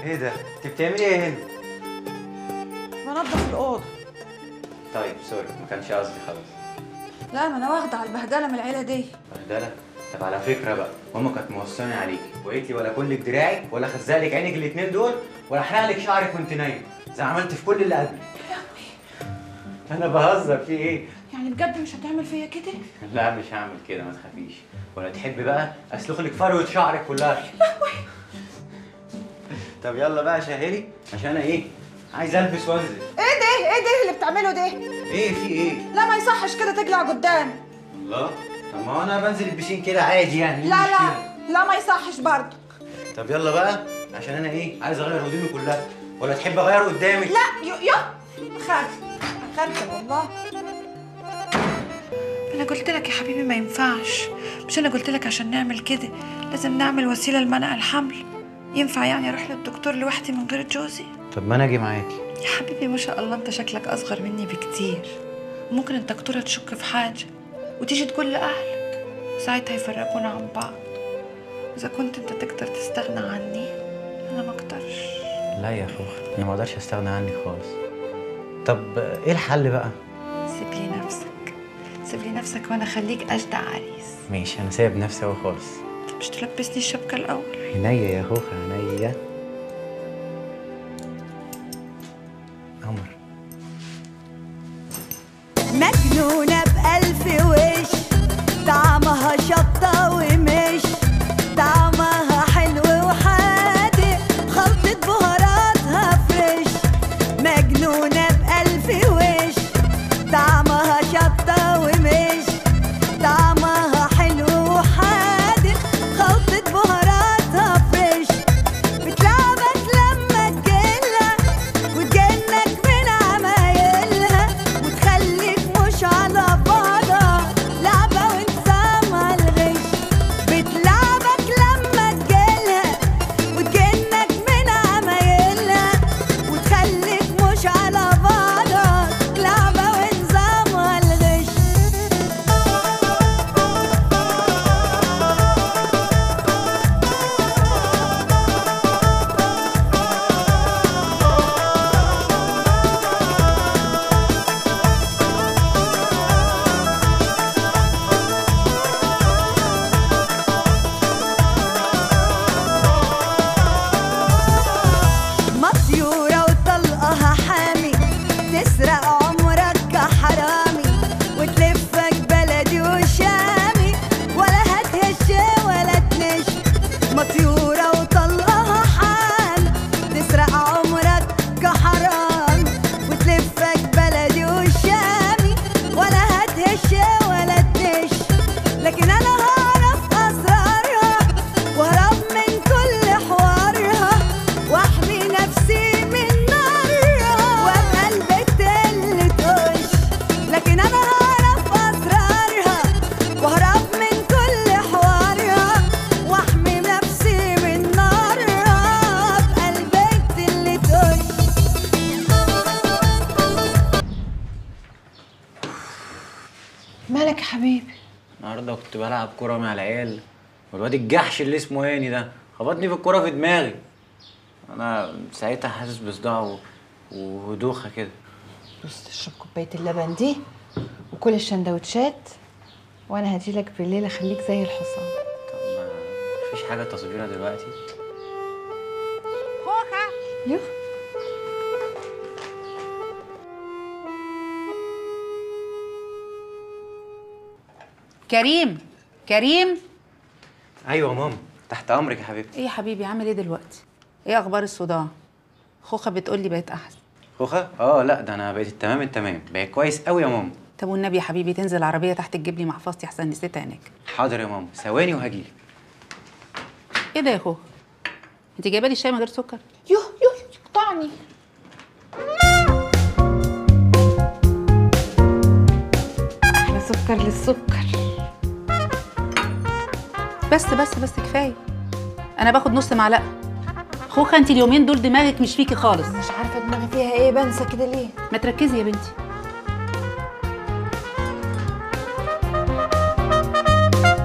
ايه ده؟ انت بتعملي ايه هنا؟ بنضف الأوضة طيب سوري ما كانش قصدي خالص لا ما أنا واخدة على البهدلة من العيلة دي بهدله طب على فكره بقى ماما كانت موصاني عليكي وقالت لي ولا كلك دراعك ولا خزقلك عينك الاثنين دول ولا احرق لك شعرك وانت نايم زي ما عملت في كل اللي قبلي انا بهزر في ايه؟ يعني بجد مش هتعمل فيا كده؟ لا مش هعمل كده ما تخافيش ولا تحبي بقى اسلخ لك فروه شعرك كلها طب يلا بقى شهري عشان انا ايه عايز البس وانزل ايه ده؟ ايه ده اللي بتعمله ده؟ ايه في ايه لا ما يصحش كده تقلع قدام الله طب ما هو انا بنزل البسين كده عادي يعني إيه لا لا المشكلة؟ لا ما يصحش برضه طب يلا بقى عشان انا ايه عايز اغير هدومي كلها ولا تحب اغير قدامك لا يو يو خالد خالد والله انا قلت لك يا حبيبي ما ينفعش مش انا قلت لك عشان نعمل كده لازم نعمل وسيله لمنع الحمل ينفع يعني اروح للدكتور لوحدي من غير جوزي طب ما انا اجي معاكي يا حبيبي ما شاء الله انت شكلك اصغر مني بكتير ممكن الدكتوره تشك في حاجه وتيجي تقول لاهلك ساعتها يفرقونا عن بعض اذا كنت انت تقدر تستغنى عني انا ما اقدرش لا يا خوخ انا ما اقدرش استغنى عنك خالص طب ايه الحل بقى سيب لي نفسك سيب لي نفسك وانا اخليك اجدع عريس ماشي انا سايب نفسي اهو خالص مش تلبسني الشبكه الاول عينيا يا خوخ عينيا قمر مجنونة بألف وش طعمها شطة ومش طعمها حلو وحادق خلطة بهاراتها فريش مجنونة بألف وش طعمها شطة ومش طعمها حلو وحادق خلطة بهاراتها فريش بتلعبك لما تجيلها وتجنك من عمايلها وتخليك مش على بعضها لعبة ونظامها الغش بتلعبك لما تجيلها وتجنك من عمايلها وتخليك مش على بعضها لعبة ونظامها الغش مطيورة وطلقها حامي تسرق عمرك كحرامي وتلفك بلدي وشامي ولا هتهش ولا تنش مطيورة وطلقها حامي تسرق عمرك كحرامي وتلفك بلدي وشامي ولا هتهش ولا تنش لكن انا هعرف اسرارها واهرب من كل حوارها واحمي نفسي من نارها وابقى البت اللي تقش لكن انا هعرف اسرارها واهرب من كل حوارها واحمي نفسي من نارها وابقى البت اللي تقش مالك يا حبيبي النهارده كنت بلعب كوره مع العيال والواد الجحش اللي اسمه هاني ده خبطني في الكوره في دماغي انا ساعتها حاسس بصداع و- وهدوخه كده بص تشرب كوبايه اللبن دي وكل الشندوتشات وانا هجيلك بالليل اخليك زي الحصان طب ما مفيش حاجه تصويرها دلوقتي يو كريم كريم ايوه يا ماما تحت امرك يا حبيبتي ايه يا حبيبي عامل ايه دلوقتي ايه اخبار الصداع خوخه بتقول لي بقت احسن خوخه اه لا ده انا بقيت التمام التمام بقيت كويس قوي يا ماما طب والنبي يا حبيبي تنزل العربيه تحت تجيب لي محفظتي احسن نسيتها هناك حاضر يا ماما ثواني وهجيلك ايه ده يا خوخه انت جايبه لي الشاي من غير سكر يو يو يقطعني احلى سكر للسكر بس بس بس كفايه انا باخد نص معلقه خوخه انت اليومين دول دماغك مش فيكي خالص مش عارفه دماغي فيها ايه بنسى كده ليه ما تركزي يا بنتي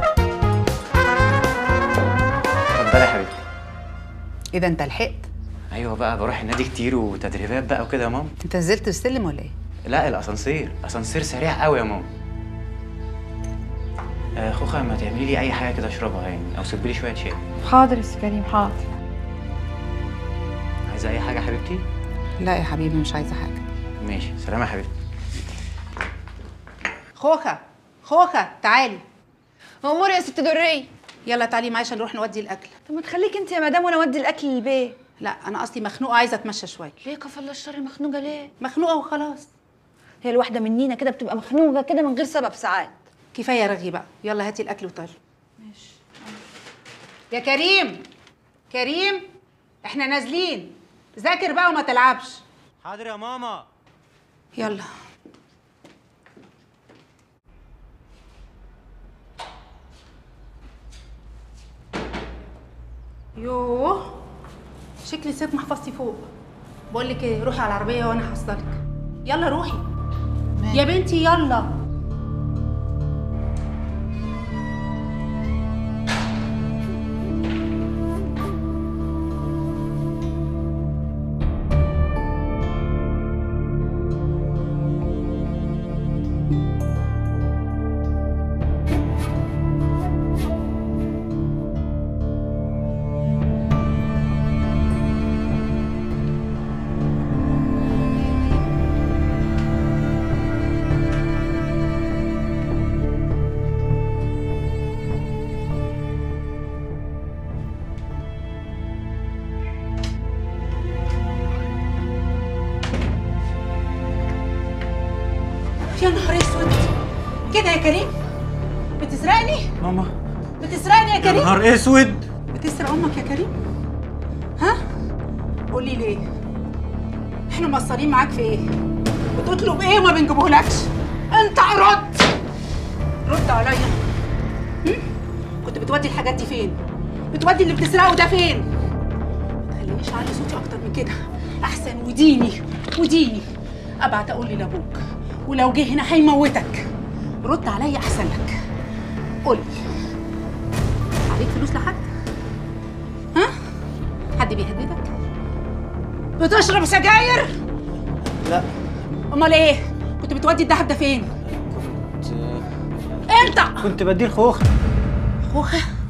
اتفضلي يا حبيبتي اذا انت لحقت ايوه بقى بروح النادي كتير وتدريبات بقى وكده يا ماما انت نزلت السلم ولا ايه لا الاسانسير اسانسير سريع قوي يا ماما آه خوخه ما تعملي لي اي حاجه كده اشربها يعني او سيبي لي شويه شاي حاضر يا سي كريم حاضر عايزه اي حاجه يا حبيبتي لا يا حبيبي مش عايزه حاجه ماشي سلام يا حبيبتي خوخه خوخه تعالي امور يا ست دريه يلا تعالي معايا عشان نروح نودي الاكل طب ما تخليك انت يا مدام وانا اودي الاكل للبيت لا انا اصلي مخنوقه عايزه اتمشى شويه ليه كفى الله الشر مخنوقه ليه مخنوقه وخلاص هي الواحده منينا كده بتبقى مخنوقه كده من غير سبب ساعات كفايه رغي بقى يلا هاتي الاكل وطالع ماشي يا كريم كريم احنا نازلين ذاكر بقى وما تلعبش حاضر يا ماما يلا يوه شكلي نسيت محفظتي فوق بقول لك ايه روحي على العربيه وانا هحصلك يلا روحي يا بنتي يلا يا نهار اسود كده يا كريم بتسرقني ماما بتسرقني يا يا كريم نهار اسود بتسرق امك يا كريم ها قولي ليه احنا مقصرين معاك في ايه بتطلب ايه وما بنجيبهولكش انت رد رد عليا هم؟ كنت بتودي الحاجات دي فين بتودي اللي بتسرقه ده فين ما تخلينيش اعلي صوتي اكتر من كده احسن وديني وديني ابعت اقول لي لابوك ولو جه هنا هيموتك رد عليا احسن لك قولي عليك فلوس لحد ها حد بيهددك بتشرب سجاير لا امال ايه كنت بتودي الدهب ده فين كنت انت كنت بديه الخوخ خوخه